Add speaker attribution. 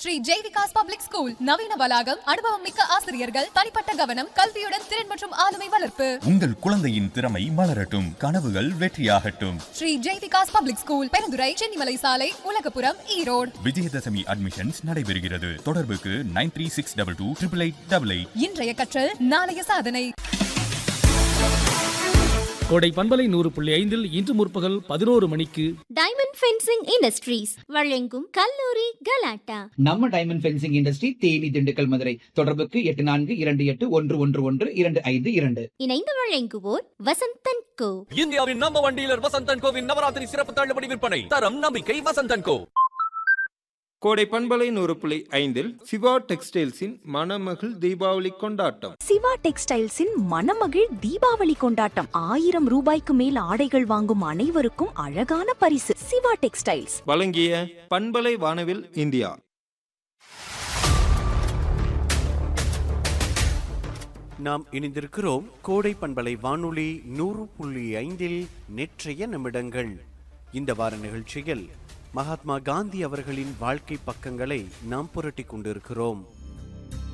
Speaker 1: Sri Jaivikas public school நவீன வளாகம் அனுபவம் மிக்க ஆசிரியர்கள் தனிப்பட்ட கவனம் கல்வியுடன் திறன் மற்றும் ஆளுமை வளர்ப்பு
Speaker 2: உங்கள் குழந்தையின் திறமை மலரட்டும் கனவுகள் வெற்றியாகட்டும்
Speaker 1: ஸ்ரீ ஜெய்விகாஸ் பப்ளிக் ஸ்கூல் பெருந்துறை சென்னிமலை சாலை உலகபுரம் ஈரோடு
Speaker 2: விஜயதசமி அட்மிஷன்ஸ் நடைபெறுகிறது தொடர்புக்கு nine three six double two triple eight double eight
Speaker 1: இன்றைய கற்றல் நாளைய சாதனை
Speaker 3: கோடை பண்பலை நூறு புள்ளி ஐந்தில் இன்று முற்பகல் பதினோரு மணிக்கு
Speaker 4: டைமண்ட் ஃபென்சிங் இண்டஸ்ட்ரீஸ் வழங்கும் கல்லூரி கலாட்டா
Speaker 5: நம்ம diamond fencing industry Theni Dindigul Madurai தொடர்புக்கு எட்டு நான்கு இரண்டு எட்டு ஒன்று ஒன்று ஒன்று இரண்டு ஐந்து இரண்டு
Speaker 4: இணைந்து வழங்குவோர் வசந்தன் கோ
Speaker 6: இந்தியாவின் நம்பர் ஒன் டீலர் வசந்தன் கோவின் நவராத்திரி சிறப்பு தள்ளுபடி விற்பனை தரம் நம்பிக்கை வசந்தன் கோ
Speaker 7: கோடை பண்பலை நூறு புள்ளி ஐந்தில் சிவா டெக்ஸ்டைல்ஸின் மணமகள் தீபாவளி கொண்டாட்டம்
Speaker 8: சிவா டெக்ஸ்டைல்ஸின் மணமகிழ் தீபாவளி கொண்டாட்டம் ஆயிரம் ரூபாய்க்கு மேல் ஆடைகள் வாங்கும் அனைவருக்கும் அழகான பரிசு சிவா டெக்ஸ்டைல்ஸ்
Speaker 7: வழங்கிய பண்பலை வானவில் இந்தியா
Speaker 9: நாம் இணைந்திருக்கிறோம் கோடை பண்பலை வானொலி நூறு புள்ளி ஐந்தில் நேற்றைய நிமிடங்கள் இந்த வார நிகழ்ச்சியில் மகாத்மா காந்தி அவர்களின் வாழ்க்கை பக்கங்களை நாம் புரட்டி கொண்டிருக்கிறோம்